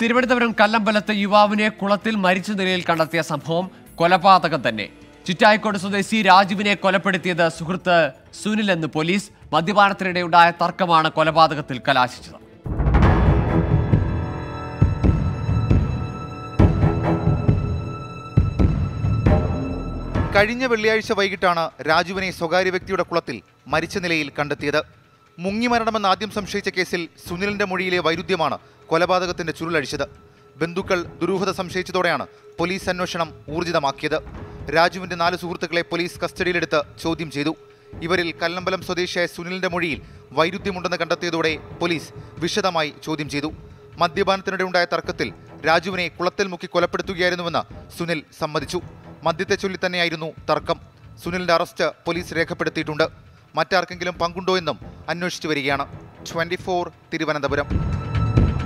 തിരുവനന്തപുരം കല്ലമ്പലത്ത് യുവാവിനെ കുളത്തിൽ മരിച്ച നിലയിൽ കണ്ടെത്തിയ സംഭവം കൊലപാതകം തന്നെ ചിറ്റായിക്കോട് സ്വദേശി രാജുവിനെ കൊലപ്പെടുത്തിയത് സുഹൃത്ത് സുനിൽ എന്ന് പോലീസ് മദ്യപാനത്തിനിടെ ഉണ്ടായ തർക്കമാണ് കൊലപാതകത്തിൽ കലാശിച്ചത് കഴിഞ്ഞ വെള്ളിയാഴ്ച വൈകിട്ടാണ് രാജുവിനെ സ്വകാര്യ വ്യക്തിയുടെ കുളത്തിൽ മരിച്ച നിലയിൽ കണ്ടെത്തിയത് മുങ്ങിമരണമെന്ന് ആദ്യം സംശയിച്ച കേസിൽ സുനിലിന്റെ മൊഴിയിലെ വൈരുദ്ധ്യമാണ് കൊലപാതകത്തിന്റെ ചുരുളഴിച്ചത് ബന്ധുക്കൾ ദുരൂഹത സംശയിച്ചതോടെയാണ് പോലീസ് അന്വേഷണം ഊർജിതമാക്കിയത് രാജുവിന്റെ നാല് സുഹൃത്തുക്കളെ പോലീസ് കസ്റ്റഡിയിലെടുത്ത് ചോദ്യം ചെയ്തു ഇവരിൽ കല്ലമ്പലം സ്വദേശിയായ സുനിലിന്റെ മൊഴിയിൽ വൈരുദ്ധ്യമുണ്ടെന്ന് കണ്ടെത്തിയതോടെ പോലീസ് വിശദമായി ചോദ്യം ചെയ്തു മദ്യപാനത്തിനിടെ ഉണ്ടായ തർക്കത്തിൽ രാജുവിനെ കുളത്തിൽ മുക്കി കൊലപ്പെടുത്തുകയായിരുന്നുവെന്ന് സുനിൽ സമ്മതിച്ചു മദ്യത്തെ ചൊല്ലി തന്നെയായിരുന്നു തർക്കം സുനിലിന്റെ അറസ്റ്റ് പോലീസ് രേഖപ്പെടുത്തിയിട്ടുണ്ട് മറ്റാർക്കെങ്കിലും പങ്കുണ്ടോ എന്നും അന്വേഷിച്ചു വരികയാണ് ട്വന്റി തിരുവനന്തപുരം